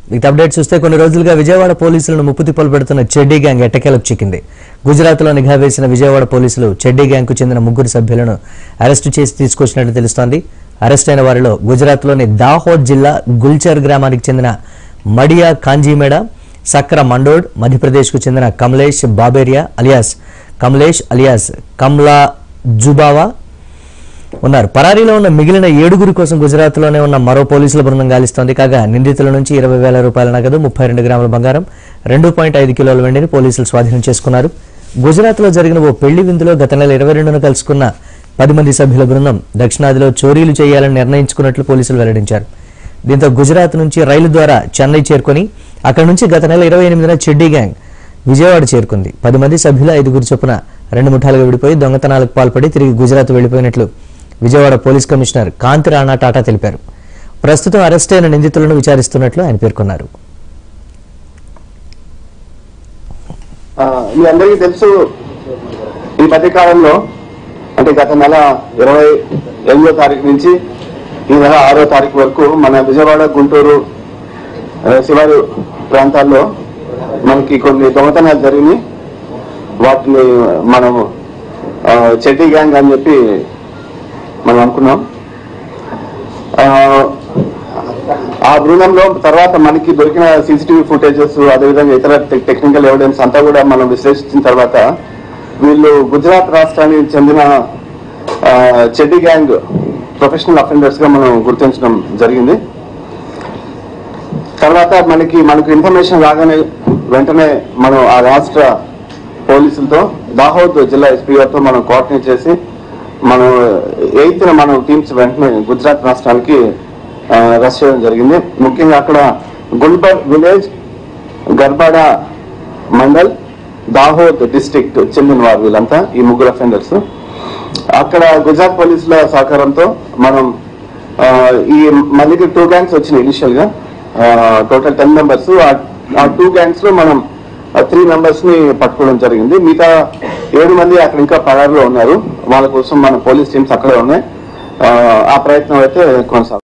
మిగతా అప్డేట్ చూస్తే కొన్ని రోజులుగా విజయవాడ పోలీసులను ముప్పుతిప్పలు పెడుతున్న చెడ్డీ గ్యాంగ్ ఎట్టకేలకు చిక్కింది గుజరాత్లో నిఘా వేసిన విజయవాడ పోలీసులు చెడ్డీ గ్యాంగ్కు చెందిన ముగ్గురు సభ్యులను అరెస్టు చేసి తీసుకొచ్చినట్టు తెలుస్తోంది అరెస్ట్ అయిన వారిలో గుజరాత్లోని దాహోద్ జిల్లా గుల్చర్ గ్రామానికి చెందిన మడియా కాంజీమేడ సక్ర మండోడ్ మధ్యప్రదేశ్కు చెందిన కమలేష్ బాబేరియా అలియాస్ కమలేష్ అలియాస్ కమ్లా జుబావా ఉన్నారు పరారీలో ఉన్న మిగిలిన ఏడుగురి కోసం గుజరాత్లోనే ఉన్న మరో పోలీసుల బృందం గాలిస్తోంది కాగా నిందితుల నుంచి ఇరవై వేల రూపాయల నగదు ముప్పై రెండు గ్రాముల బంగారం రెండు పాయింట్ ఐదు కిలోల వెండిని పోలీసులు స్వాధీనం చేసుకున్నారు గుజరాత్లో జరిగిన ఓ పెళ్లి విందులో గత నెల ఇరవై రెండున కలుసుకున్న పది మంది సభ్యుల బృందం దక్షిణాదిలో చోరీలు చేయాలని నిర్ణయించుకున్నట్లు పోలీసులు వెల్లడించారు దీంతో గుజరాత్ నుంచి రైలు ద్వారా చెన్నై చేరుకొని అక్కడి నుంచి గత నెల ఇరవై ఎనిమిదిన చెడ్డీ గ్యాంగ్ విజయవాడ చేరుకుంది పది మంది సభ్యుల ఐదుగురు చొప్పున రెండు ముఠాలుగా విడిపోయి దొంగతనాలకు పాల్పడి తిరిగి గుజరాత్ వెళ్లిపోయినట్లు విజయవాడ పోలీస్ కమిషనర్ కాంతి రాణా టాటా తెలిపారు ప్రస్తుతం అరెస్ట్ అయిన నిందితులను విచారిస్తున్నట్లు ఆయన పేర్కొన్నారు ఆ, మీ అందరికీ తెలుసు ఈ మధ్య కాలంలో అంటే గత నెల ఇరవై ఎనిమిదో తారీఖు నుంచి ఈ నెల ఆరో తారీఖు వరకు మన విజయవాడ గుంటూరు ఆ, శివారు ప్రాంతాల్లో మనకి కొన్ని దొంగతనాలు జరిగినాయి వాటిని మనం ఆ, చెడ్డీ గ్యాంగ్ అని చెప్పి మనం అనుకున్నాం ఆ, ఆ బృందంలో తర్వాత మనకి దొరికిన సీసీటీవీ ఫుటేజెస్ అదేవిధంగా ఇతర టె- టెక్నికల్ ఎవిడెన్స్ అంతా కూడా మనం విశ్లేషించిన తర్వాత వీళ్ళు గుజరాత్ రాష్ట్రానికి చెందిన ఆ, చెడ్డీ గ్యాంగ్ ప్రొఫెషనల్ అఫెండర్స్ గా మనం గుర్తించడం జరిగింది తర్వాత మనకి మనకు ఇన్ఫర్మేషన్ రాగానే వెంటనే మనం ఆ రాష్ట్ర పోలీసులతో దాహోద్ జిల్లా ఎస్పీ గారితో మనం కోఆర్డినేట్ చేసి మనం ఎయిత్ మనం టీమ్స్ వెంటనే గుజరాత్ రాష్ట్రానికి రష్ చేయడం జరిగింది ముఖ్యంగా అక్కడ గుల్బర్ విలేజ్ గర్బాడ మండల్ దాహోద్ డిస్ట్రిక్ట్ చెందిన వారు వీళ్ళంతా ఈ ముగ్గురు అఫెండర్స్ అక్కడ గుజరాత్ పోలీసుల సహకారంతో మనం ఆ, ఈ మళ్ళీ టూ గ్యాంగ్స్ వచ్చినాయి ఇనిషియల్ గా టోటల్ టెన్ మెంబర్స్ ఆ టూ గ్యాంగ్స్ లో మనం త్రీ మెంబర్స్ ని పట్టుకోవడం జరిగింది మిగతా ఏడు మంది అక్కడ ఇంకా పరారులో ఉన్నారు వాళ్ళ కోసం మన పోలీస్ టీమ్స్ అక్కడే ఉన్నాయి ఆ, ఆ ప్రయత్నం అయితే కొనసాగుతుంది